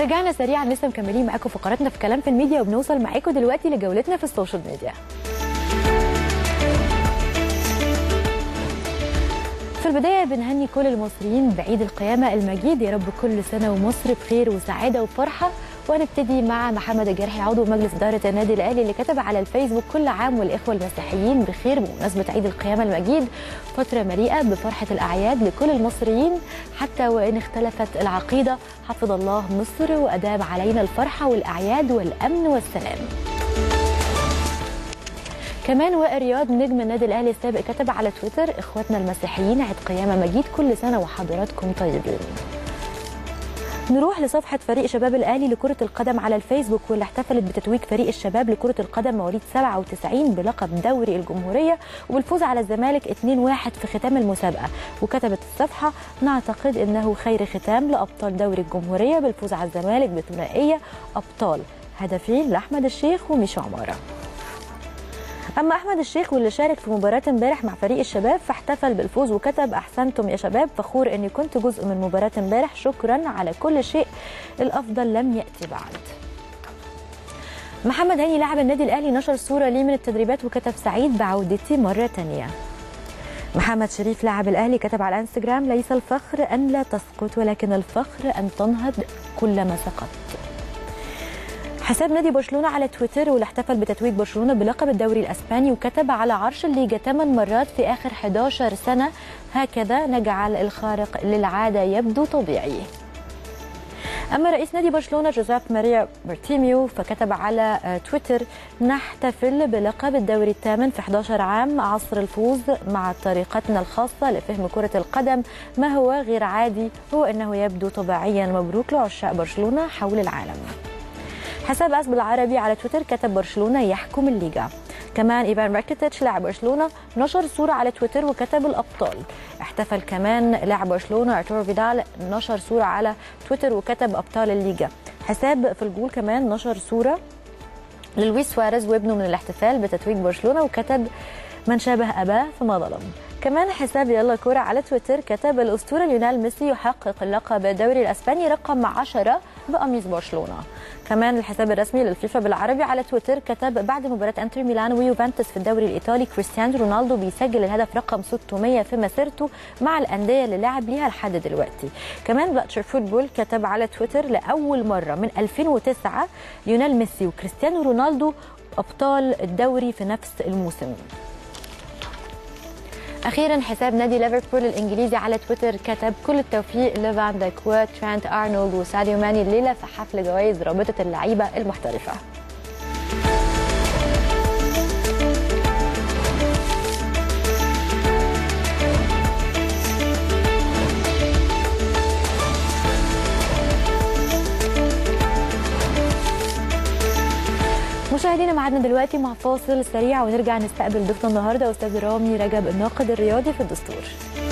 رجعنا سريعا لسه مكملين معاكم فقراتنا في كلام في الميديا وبنوصل معاكم دلوقتي لجولتنا في السوشيال ميديا في البداية بنهني كل المصريين بعيد القيامة المجيد يا رب كل سنة ومصر بخير وسعادة وفرحة وهنبتدي مع محمد الجرحي عضو مجلس إدارة النادي الأهلي اللي كتب على الفيسبوك كل عام والإخوة المسيحيين بخير بمناسبة عيد القيامة المجيد فترة مليئة بفرحة الأعياد لكل المصريين حتى وإن اختلفت العقيدة حفظ الله مصر وأدام علينا الفرحة والأعياد والأمن والسلام كمان وائل رياض نجم النادي الاهلي السابق كتب على تويتر اخواتنا المسيحيين عيد قيامه مجيد كل سنه وحضراتكم طيبين نروح لصفحة فريق شباب الأهلي لكرة القدم على الفيسبوك واللي احتفلت بتتويج فريق الشباب لكرة القدم مواليد 97 بلقب دوري الجمهورية وبالفوز على الزمالك 2-1 في ختام المسابقة وكتبت الصفحة نعتقد أنه خير ختام لأبطال دوري الجمهورية بالفوز على الزمالك بثنائية أبطال هدفين لأحمد الشيخ وميشو عمارة اما احمد الشيخ واللي شارك في مباراه امبارح مع فريق الشباب فاحتفل بالفوز وكتب احسنتم يا شباب فخور اني كنت جزء من مباراه امبارح شكرا على كل شيء الافضل لم ياتي بعد محمد هاني لاعب النادي الاهلي نشر صوره ليه من التدريبات وكتب سعيد بعودتي مره ثانيه محمد شريف لاعب الاهلي كتب على انستغرام ليس الفخر ان لا تسقط ولكن الفخر ان تنهض كلما سقطت حساب نادي برشلونه على تويتر واللي احتفل بتتويج برشلونه بلقب الدوري الاسباني وكتب على عرش الليجا 8 مرات في اخر 11 سنه هكذا نجعل الخارق للعاده يبدو طبيعي. اما رئيس نادي برشلونه جوزيف ماريا بارتيميو فكتب على تويتر نحتفل بلقب الدوري الثامن في 11 عام عصر الفوز مع طريقتنا الخاصه لفهم كره القدم ما هو غير عادي هو انه يبدو طبيعيا مبروك لعشاق برشلونه حول العالم. حساب أسب العربي على تويتر كتب برشلونة يحكم الليغا كمان ايفان راكيتيتش لاعب برشلونه نشر صوره على تويتر وكتب الابطال احتفل كمان لاعب برشلونه ارتورو فيدال نشر صوره على تويتر وكتب ابطال الليغا حساب في الجول كمان نشر صوره للويس سواريز وابنه من الاحتفال بتتويج برشلونه وكتب من شابه اباه فما ظلم كمان حساب يلا كورة على تويتر كتب الأسطورة ليونيل ميسي يحقق اللقب الدوري الأسباني رقم 10 بقميص برشلونة كمان الحساب الرسمي للفيفا بالعربي على تويتر كتب بعد مباراة انتر ميلان ويوفنتوس في الدوري الإيطالي كريستيانو رونالدو بيسجل الهدف رقم 600 في مسيرته مع الأندية اللي لعب ليها لحد دلوقتي كمان بلاتشر فوتبول كتب على تويتر لأول مرة من 2009 ليونيل ميسي وكريستيانو رونالدو أبطال الدوري في نفس الموسم اخيرا حساب نادي ليفربول الانجليزي على تويتر كتب كل التوفيق لفان دايك وترانت ارنولد وساديو ماني الليله في حفل جوائز رابطه اللعيبه المحترفه مشاهدينا معادنا دلوقتي مع فاصل سريع ونرجع نستقبل ضيفنا النهارده استاذ رامي رجب الناقد الرياضي في الدستور